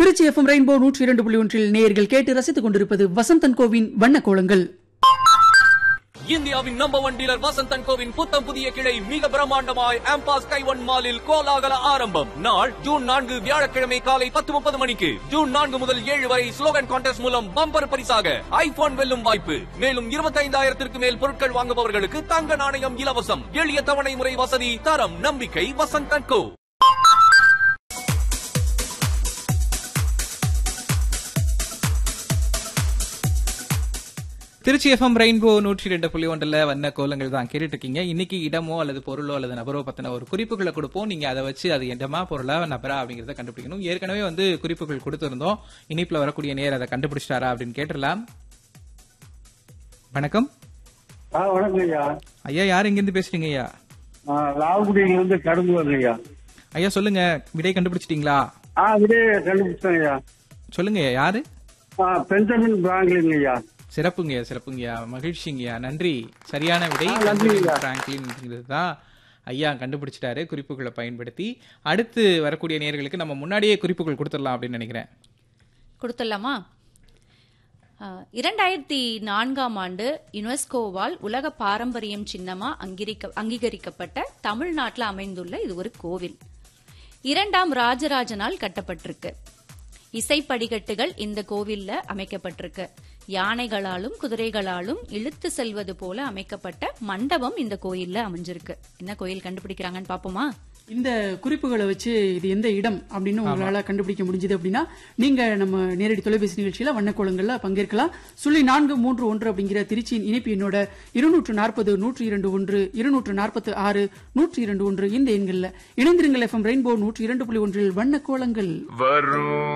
Trichy FM rainbow நூற்றி இரண்டு புள்ளி ஒன்றில் நேயர்கள் கேட்டு ரசித்துக் கொண்டிருப்பது வசந்தன் கோவின் வண்ண கோலங்கள் இந்தியாவின் நம்பர் ஒன் டீலர் வசந்தன் கோவின் புத்தம் புதிய கிளை மிக பிரம்மாண்டமாய் ஆம்பாஸ் கைவன் மாலில் கோலாகல ஆரம்பம் நாள் ஜூன் நான்கு வியாழக்கிழமை காலை பத்து முப்பது மணிக்கு ஜூன் நான்கு முதல் ஏழு வரை ஸ்லோகன் கான்டெஸ்ட் மூலம் பம்பர் பரிசாக ஐபோன் வெல்லும் வாய்ப்பு மேலும் இருபத்தைந்தாயிரத்திற்கு மேல் பொருட்கள் வாங்குபவர்களுக்கு தங்க நாணயம் இலவசம் எளிய தவணை முறை வசதி தரம் நம்பிக்கை Vasanthan co Trichy FM rainbow நூற்றி ரெண்டு புள்ளி ஒன்றில் வண்ண கோலங்கள் தான் கேட்டுட்டு இருக்கீங்க இன்னைக்கு இடமோ அல்லது பொருளோ அல்லது நபரோ பத்தின ஒரு குறிப்புகளை கொடுப்போம் நீங்க அதை வச்சு அது இடமா பொருளா நபரா அப்படிங்கறத கண்டுபிடிக்கணும் ஏற்கனவே வந்து குறிப்புகள் கொடுத்திருந்தோம் இனிப்புல வரக்கூடிய நேர் அதை கண்டுபிடிச்சிட்டாரா அப்படின்னு கேட்டுடலாம் வணக்கம் ஆ வணக்கம் ஐயா ஐயா யார் இங்கிருந்து பேசுறீங்க ஐயா ஆ, லால்குடியிலிருந்து கடந்து வரேன் ஐயா ஐயா சொல்லுங்க விடை கண்டுபிடிச்சிட்டீங்களா ஆ விடே கண்டுபிடிச்சேன் ஐயா சொல்லுங்க ஐயா யாரு ஆ பெஞ்சமின் பிராங்க்லின் ஐயா சிறப்புங்கய்யா சிறப்புங்கய்யா மகிழ்ச்சிங்கய்யா நன்றி சரியான விடை ஆ, நன்றி ஐயா. பிராங்க்லின் தான் ஐயா கண்டுபிடிச்சிட்டாரு குறிப்புகளை பயன்படுத்தி அடுத்து வரக்கூடிய நேயர்களுக்கு நம்ம முன்னாடியே குறிப்புகள் கொடுத்துடலாம் அப்படின்னு நினைக்கிறேன் கொடுத்துடலாமா அஹ், இரண்டாயிரத்தி நான்காம் ஆண்டு யுனெஸ்கோவால் உலக பாரம்பரியம் சின்னமா அங்கீகரிக்க அங்கீகரிக்கப்பட்ட தமிழ்நாட்டில் அமைந்துள்ள இது ஒரு கோவில் இரண்டாம் ராஜராஜனால் கட்டப்பட்டிருக்கு இசை படிக்கட்டுகள் இந்த கோவில்ல அமைக்கப்பட்டிருக்கு யானைகளாலும் குதிரைகளாலும் இழுத்து செல்வது போல அமைக்கப்பட்ட மண்டபம் இந்த கோயில்ல அமைஞ்சிருக்கு என்ன கோயில் கண்டுபிடிக்கிறாங்கன்னு பாப்போமா இந்த குறிப்புகளை வச்சு இது எந்த இடம் அப்படின்னு உங்களால கண்டுபிடிக்க முடிஞ்சது அப்படின்னா நீங்க நம்ம நேரடி தொலைபேசி நிகழ்ச்சியில வண்ணக்கோலங்கள்ல பங்கேற்கலாம் சொல்லி நான்கு மூன்று ஒன்று அப்படிங்கிற திருச்சியின் இணைப்பு எண்ணோட இருநூற்று நாற்பது நூற்றி இரண்டு ஒன்று இருநூற்று நாற்பத்து ஆறு நூற்றி இரண்டு ஒன்று இந்த எண்கள்ல இணைந்திருங்கள் எஃப்எம் ரெயின்போ நூற்றி இரண்டு புள்ளி ஒன்றில் வண்ணக்கோலங்கள்